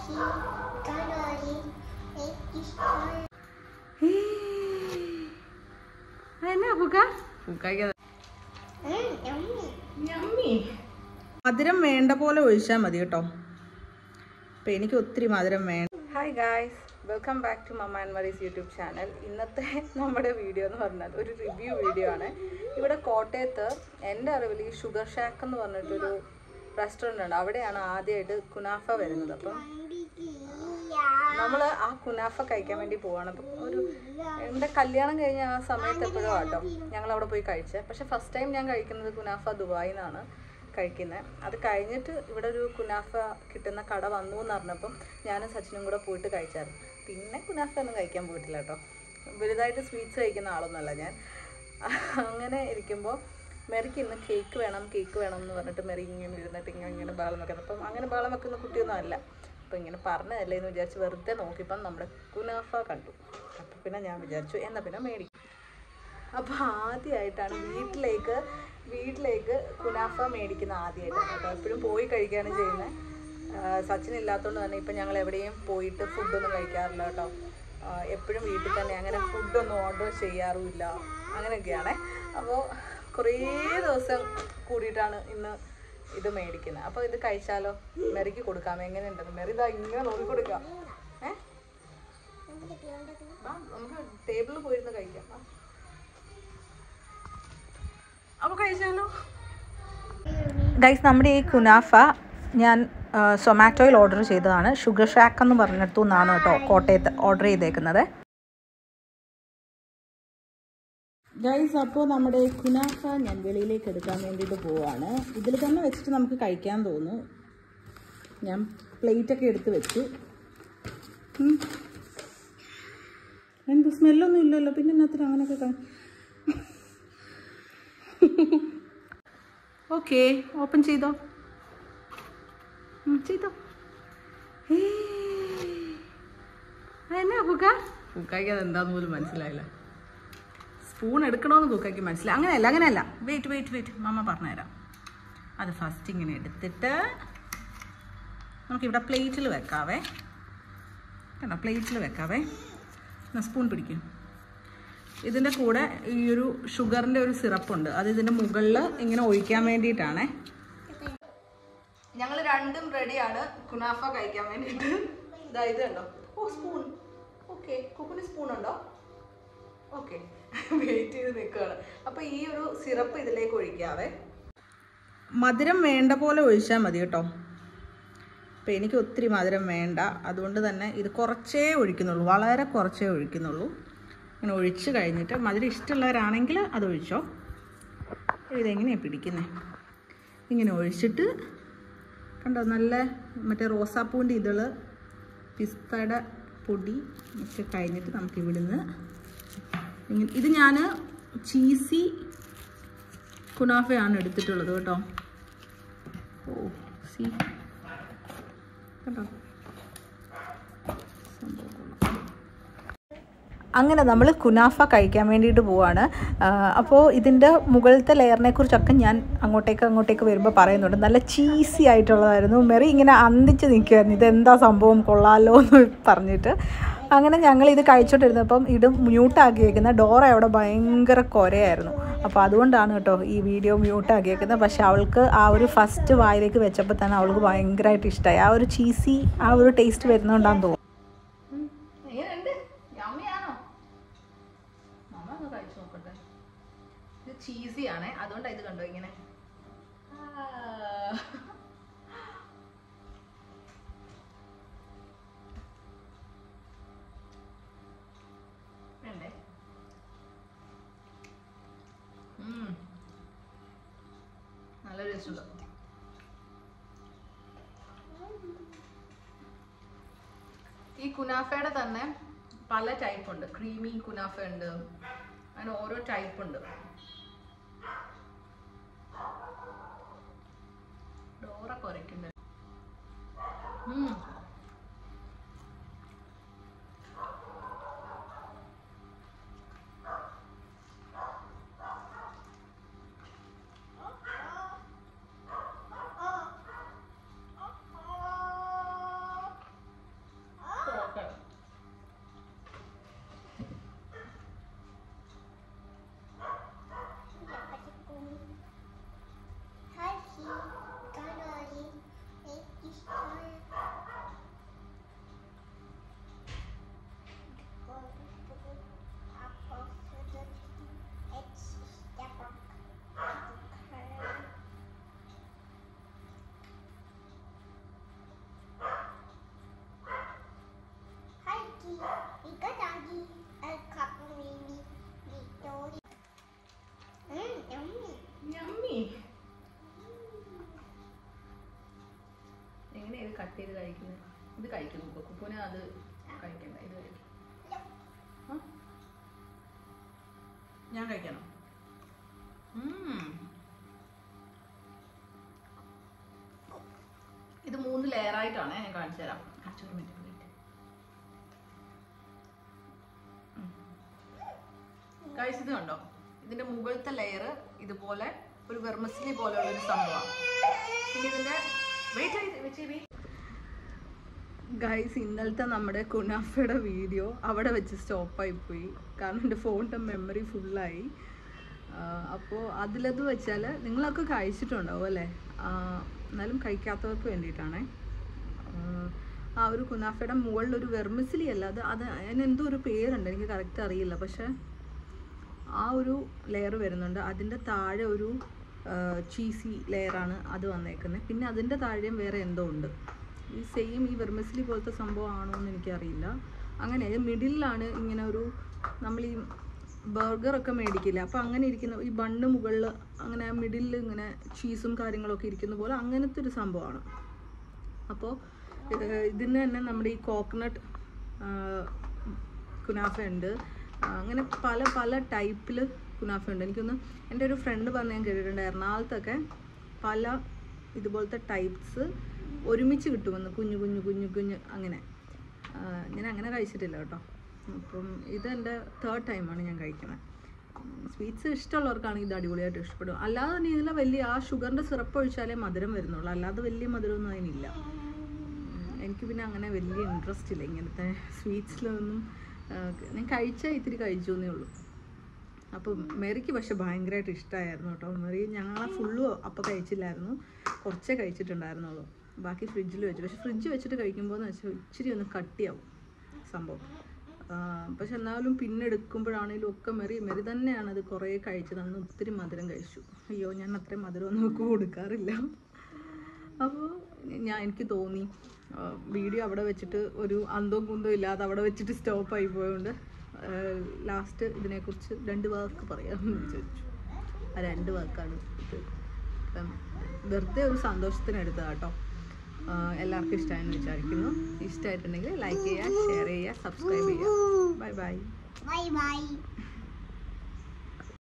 എന്നാ പൂക്ക മധുരം വേണ്ട പോലെ ഒഴിച്ചാൽ മതി കേട്ടോ അപ്പം എനിക്ക് ഒത്തിരി മധുരം വേണം hi guys welcome back to mamma and Marees YouTube channel ഇന്നത്തെ നമ്മുടെ വീഡിയോ എന്ന് പറഞ്ഞാൽ ഒരു റിവ്യൂ വീഡിയോ ആണ് ഇവിടെ കോട്ടയത്ത് എൻ്റെ അറിവിൽ ഈ ഷുഗർ ഷാക്ക് എന്ന് പറഞ്ഞിട്ടൊരു റെസ്റ്റോറൻ്റ് ഉണ്ട് അവിടെയാണ് ആദ്യമായിട്ട് കുനാഫ വരുന്നത് അപ്പം നമ്മൾ ആ കുനാഫ കഴിക്കാൻ വേണ്ടി പോവാണ് അപ്പം ഒരു എൻ്റെ കല്യാണം കഴിഞ്ഞ ആ സമയത്ത് എപ്പോഴും ആട്ടോ ഞങ്ങൾ അവിടെ പോയി കഴിച്ചത് പക്ഷെ ഫസ്റ്റ് ടൈം ഞാൻ കഴിക്കുന്നത് കുനാഫ ദുബായിൽ നിന്നാണ് കഴിക്കുന്നത് അത് കഴിഞ്ഞിട്ട് ഇവിടെ ഒരു കുനാഫ കിട്ടുന്ന കട വന്നു എന്ന് പറഞ്ഞപ്പം ഞാനും സച്ചിനും കൂടെ പോയിട്ട് കഴിച്ചായിരുന്നു പിന്നെ കുനാഫ ഒന്നും കഴിക്കാൻ പോയിട്ടില്ല കേട്ടോ വലുതായിട്ട് സ്വീറ്റ്സ് കഴിക്കുന്ന ആളൊന്നുമല്ല ഞാൻ അങ്ങനെ ഇരിക്കുമ്പോൾ മെറിക്ക് ഇന്ന് കേക്ക് വേണം കേക്ക് വേണം എന്ന് പറഞ്ഞിട്ട് മെറി ഇങ്ങനെ ഇരുന്നിട്ട് ഇങ്ങനെ ഇങ്ങനെ ബഹളം വെക്കുന്നത് അപ്പം അങ്ങനെ ബഹളം വെക്കുന്ന കുട്ടിയൊന്നും അല്ല അപ്പം ഇങ്ങനെ പറഞ്ഞതല്ലേ എന്ന് വിചാരിച്ച് വെറുതെ നോക്കിയപ്പം നമ്മുടെ കുനാഫ കണ്ടു അപ്പം പിന്നെ ഞാൻ വിചാരിച്ചു എന്നാൽ പിന്നെ മേടിക്കും അപ്പോൾ ആദ്യമായിട്ടാണ് വീട്ടിലേക്ക് വീട്ടിലേക്ക് കുനാഫ മേടിക്കുന്ന ആദ്യമായിട്ടാണ് കേട്ടോ എപ്പോഴും പോയി കഴിക്കുകയാണ് ചെയ്യുന്നത് സച്ചിൻ ഇല്ലാത്തതുകൊണ്ട് തന്നെ ഇപ്പം ഞങ്ങൾ എവിടെയും പോയിട്ട് ഫുഡൊന്നും കഴിക്കാറില്ല കേട്ടോ എപ്പോഴും വീട്ടിൽ തന്നെ അങ്ങനെ ഫുഡൊന്നും ഓർഡർ ചെയ്യാറുമില്ല അങ്ങനെയൊക്കെയാണ് അപ്പോൾ കുറേ ദിവസം കൂടിയിട്ടാണ് ഇന്ന് ഇത് മേടിക്കുന്നത് അപ്പോൾ ഇത് കഴിച്ചാലോ മെറിക്ക് കൊടുക്കാം എങ്ങനെയുണ്ടെന്ന് മെറി ഇതാ ഇങ്ങനെ നോക്കി കൊടുക്കാം ഏ വാ, നമുക്ക് ടേബിളിൽ പോയിരുന്ന് കഴിക്കാം വാ. അപ്പോൾ കഴിച്ചാലോ ഗൈസ് നമ്മുടെ ഈ കുനാഫ ഞാൻ സൊമാറ്റോയിൽ ഓർഡർ ചെയ്തതാണ് ഷുഗർ ഷാക്ക് എന്ന് പറഞ്ഞിടത്തു നിന്നാണ് കേട്ടോ കോട്ടയത്ത് ഓർഡർ ചെയ്തേക്കുന്നത് ഗൈസ് അപ്പോൾ നമ്മുടെ കുനാഫ ഞാൻ വെളിയിലേക്ക് എടുക്കാൻ വേണ്ടിയിട്ട് പോവാണ് ഇതിൽ തന്നെ വെച്ചിട്ട് നമുക്ക് കഴിക്കാൻ തോന്നും ഞാൻ പ്ലേറ്റൊക്കെ എടുത്ത് വെച്ചു ഉം. എന്ത് സ്മെല്ലൊന്നും ഇല്ലല്ലോ പിന്നെ എന്നാത്തിന് അങ്ങനെയൊക്കെ കാ- ഓക്കെ ഓപ്പൺ ചെയ്തോ ഉം, ചെയ്തോ ഏയ്. അതെന്നാ പൂക്ക പൂക്കായ്ക്ക് അത് എന്താന്ന് പോലും മനസ്സിലായില്ല സ്പൂൺ എടുക്കണമെന്ന് പൂക്കായ്ക്ക് മനസ്സിലായി അങ്ങനെയല്ല അങ്ങനെയല്ല വെയിറ്റ് വെയിറ്റ് വെയിറ്റ് മമ്മ പറഞ്ഞുതരാം അത് ഫസ്റ്റ് ഇങ്ങനെ എടുത്തിട്ട് നമുക്കിവിടെ പ്ലേറ്റിൽ വെക്കാവേ കണ്ടോ പ്ലേറ്റിൽ വെക്കാവേ എന്നാ സ്പൂൺ പിടിക്കും ഇതിൻ്റെ കൂടെ ഈ ഒരു ഷുഗറിൻ്റെ ഒരു സിറപ്പുണ്ട് അത് ഇതിൻ്റെ മുകളിൽ ഇങ്ങനെ ഒഴിക്കാൻ വേണ്ടിയിട്ടാണേ ഞങ്ങൾ രണ്ടും റെഡിയാണ് കുനാഫ കഴിക്കാൻ വേണ്ടിയിട്ട് ഇതാ ഇത് കണ്ടോ ഓ സ്പൂൺ ഓക്കെ കുക്കിന് സ്പൂൺ ഉണ്ടോ ഓക്കെ വെയിറ്റ് ചെയ്ത് നിൽക്കുകയാണ് അപ്പോൾ ഈ ഒരു സിറപ്പ് ഇതിലേക്ക് ഒഴിക്കാവേ മധുരം വേണ്ട പോലെ ഒഴിച്ചാൽ മതി കേട്ടോ അപ്പോൾ എനിക്ക് ഒത്തിരി മധുരം വേണ്ട അതുകൊണ്ട് തന്നെ ഇത് കുറച്ചേ ഒഴിക്കുന്നുള്ളൂ വളരെ കുറച്ചേ ഒഴിക്കുന്നുള്ളൂ ഇങ്ങനെ ഒഴിച്ച് കഴിഞ്ഞിട്ട് മധുരം ഇഷ്ടമുള്ളവരാണെങ്കിൽ അത് ഒഴിച്ചോ ഇതെങ്ങനെയാണ് പിടിക്കുന്നത് ഇങ്ങനെ ഒഴിച്ചിട്ട് കണ്ടോ നല്ല മറ്റേ റോസാപ്പൂവിൻ്റെ ഇതള് പിസ്തയുടെ പൊടി ഒക്കെ കഴിഞ്ഞിട്ട് നമുക്ക് ഇവിടുന്ന് ഇങ്ങനെ ഇത് ഞാൻ ചീസി കുനാഫയാണ് എടുത്തിട്ടുള്ളത് കേട്ടോ ഓ സി കേട്ടോ സംഭവം കൊള്ളാം. അങ്ങനെ നമ്മൾ കുനാഫ കഴിക്കാൻ വേണ്ടിയിട്ട് പോവാണ് അപ്പോൾ ഇതിൻ്റെ മുകളിലത്തെ ലെയറിനെ കുറിച്ചൊക്കെ ഞാൻ അങ്ങോട്ടേക്ക് അങ്ങോട്ടേക്ക് വരുമ്പോൾ പറയുന്നുണ്ട് നല്ല ചീസി ആയിട്ടുള്ളതായിരുന്നു മെറി ഇങ്ങനെ അന്തിച്ച് നിൽക്കുമായിരുന്നു ഇതെന്താ സംഭവം കൊള്ളാലോ എന്ന് പറഞ്ഞിട്ട് അങ്ങനെ ഞങ്ങൾ ഇത് കഴിച്ചോണ്ടിരുന്നപ്പം ഇത് മ്യൂട്ടാക്കി വെക്കുന്ന ഡോറ അവിടെ ഭയങ്കര കുരയായിരുന്നു അപ്പോൾ അതുകൊണ്ടാണ് കേട്ടോ ഈ വീഡിയോ മ്യൂട്ടാക്കി വെക്കുന്നത് പക്ഷെ അവൾക്ക് ആ ഒരു ഫസ്റ്റ് വായിലേക്ക് വെച്ചപ്പോൾ തന്നെ അവൾക്ക് ഭയങ്കരമായിട്ട് ഇഷ്ടമായി ആ ഒരു ചീസി ആ ഒരു ടേസ്റ്റ് വരുന്നതുകൊണ്ടാന്ന് തോന്നുന്നു എങ്ങനെയുണ്ട് യമ്മിയാണോ മമ്മ ഒന്ന് കഴിച്ചു നോക്കട്ടെ ഇത് ചീസി ആണേ അതുകൊണ്ടാണ് ഇത് കണ്ടോ ഇങ്ങനെ ആ. വേണ്ടേ ഉം. നല്ല ടേസ്റ്റ് ഉണ്ട് ഈ കുനാഫയുടെ തന്നെ പല ടൈപ്പ് ഉണ്ട് ക്രീമി കുനാഫ ഉണ്ട് അങ്ങനെ ഓരോ ടൈപ്പ് ഉണ്ട് ഡോറ കുറയ്ക്കുന്നുണ്ട് ഉം. സൈഡ് കട്ട് ചെയ്ത് കഴിക്കുന്നത് ഇത് കഴിക്കും കുക്കു കുക്കുനെ അത് കഴിക്കണ്ട ഇത് കഴിക്കും ആ? ഞാൻ കഴിക്കണം ഉം. ഇത് മൂന്ന് ലെയർ ആയിട്ടാണ് ഞാൻ കാണിച്ചു തരാം കാണിച്ചു ഒരു minute, wait. ഉം. Guys, ഇത് കണ്ടോ ഇതിന്റെ മുകളിലത്തെ ലെയർ ഇതുപോലെ ഒരു വെർമസ്ലി പോലെയുള്ള ഒരു സംഭവമാണ് പിന്നെ ഇതിന്റെ വെയിറ്റ് ഗൈസ് ഇന്നലത്തെ നമ്മുടെ കുനാഫയുടെ വീഡിയോ അവിടെ വെച്ച് സ്റ്റോപ്പായി പോയി കാരണം എൻ്റെ ഫോണിൻ്റെ മെമ്മറി ഫുള്ളായി അപ്പോൾ അതിലത് വെച്ചാൽ നിങ്ങളൊക്കെ കഴിച്ചിട്ടുണ്ടാവും അല്ലേ ആ, എന്നാലും കഴിക്കാത്തവർക്ക് വേണ്ടിയിട്ടാണേ ആ, ആ ഒരു കുനാഫയുടെ മുകളിൽ ഒരു വെർമിസിലി അല്ല അത് അത് അതിന് എന്തോ ഒരു പേരുണ്ട് എനിക്ക് കറക്റ്റ് അറിയില്ല പക്ഷേ ആ ഒരു ലെയർ വരുന്നുണ്ട് അതിൻ്റെ താഴെ ഒരു ചീസി ലെയറാണ് അത് വന്നേക്കുന്നത് പിന്നെ അതിൻ്റെ താഴെയും വേറെ എന്തോ ഉണ്ട് ഈ സെയിം ഈ വെർമിസിലി പോലത്തെ സംഭവം ആണോ എന്ന് എനിക്കറിയില്ല അങ്ങനെ മിഡിലാണ് ഇങ്ങനെ ഒരു നമ്മൾ ഈ ബർഗറൊക്കെ മേടിക്കില്ല അപ്പോൾ അങ്ങനെ ഇരിക്കുന്ന ഈ ബണ്ണ് മുകളിൽ അങ്ങനെ മിഡിലിൽ ഇങ്ങനെ ചീസും കാര്യങ്ങളൊക്കെ ഇരിക്കുന്ന പോലെ അങ്ങനത്തെ ഒരു സംഭവമാണ് അപ്പോൾ ഇതിന് തന്നെ നമ്മുടെ ഈ കോക്കനട്ട് കുനാഫ ഉണ്ട് ആ, അങ്ങനെ പല പല ടൈപ്പിൽ കുനാഫ ഉണ്ട് എനിക്കൊന്ന് എൻ്റെ ഒരു ഫ്രണ്ട് പറഞ്ഞ് ഞാൻ കേട്ടിട്ടുണ്ട് എറണാകുളത്തൊക്കെ പല ഇതുപോലത്തെ ടൈപ്സ് ഒരുമിച്ച് കിട്ടുമെന്ന് കുഞ്ഞു കുഞ്ഞു കുഞ്ഞു കുഞ്ഞു അങ്ങനെ ആ, ഞാൻ അങ്ങനെ കഴിച്ചിട്ടില്ല കേട്ടോ അപ്പം ഇത് എൻ്റെ തേർഡ് ടൈമാണ് ഞാൻ കഴിക്കുന്നത് സ്വീറ്റ്സ് ഇഷ്ടമുള്ളവർക്കാണ് ഇത് അടിപൊളിയായിട്ട് ഇഷ്ടപ്പെടും അല്ലാതെ തന്നെ ഇതിൽ വലിയ ആ ഷുഗറിൻ്റെ സിറപ്പ് ഒഴിച്ചാലേ മധുരം വരുന്നുള്ളൂ അല്ലാതെ വലിയ മധുരമൊന്നും അതിനില്ല ഉം, എനിക്ക് പിന്നെ അങ്ങനെ വലിയ ഇൻട്രസ്റ്റ് ഇല്ല ഇങ്ങനത്തെ സ്വീറ്റ്സിലൊന്നും ഞാൻ കഴിച്ചാൽ ഇത്തിരി കഴിച്ചു എന്നേ ഉള്ളൂ അപ്പോൾ മെറിക്ക് പക്ഷെ ഭയങ്കരമായിട്ട് ഇഷ്ടമായിരുന്നു കേട്ടോ മെറി ഞങ്ങളെ ഫുള്ളും അപ്പോൾ കഴിച്ചില്ലായിരുന്നു കുറച്ചേ കഴിച്ചിട്ടുണ്ടായിരുന്നുള്ളൂ ബാക്കി ഫ്രിഡ്ജിൽ വെച്ചു പക്ഷെ ഫ്രിഡ്ജ് വെച്ചിട്ട് കഴിക്കുമ്പോൾ എന്ന് വെച്ചാൽ ഇച്ചിരി ഒന്ന് കട്ടിയാവും സംഭവം ആ, പക്ഷെ എന്നാലും പിന്നെ എടുക്കുമ്പോഴാണെങ്കിലും ഒക്കെ മെറി മെറി തന്നെയാണ് അത് കുറേ കഴിച്ചത് അന്ന് ഒത്തിരി മധുരം കഴിച്ചു അയ്യോ ഞാൻ അത്രയും മധുരമൊന്നും ഒക്കെ കൊടുക്കാറില്ല അപ്പോൾ ഞാൻ എനിക്ക് തോന്നി വീഡിയോ അവിടെ വെച്ചിട്ട് ഒരു അന്തവും കുന്തവും ഇല്ലാതെ അവിടെ വെച്ചിട്ട് സ്റ്റോപ്പായി പോയതുകൊണ്ട് ലാസ്റ്റ് ഇതിനെക്കുറിച്ച് രണ്ട് വാക്ക് പറയാമെന്ന് വിചാരിച്ചു ആ രണ്ട് വാക്കാണ് ഇത് അപ്പം വെറുതെ ഒരു സന്തോഷത്തിന് എടുത്തതാ കേട്ടോ ആ, എല്ലാവർക്കും ഇഷ്ടമായെന്ന് വിചാരിക്കുന്നു ഇഷ്ടമായിട്ടുണ്ടെങ്കിൽ ലൈക്ക് ചെയ്യുക ഷെയർ ചെയ്യുക സബ്സ്ക്രൈബ് ചെയ്യുക ബൈ ബൈ Bye bye.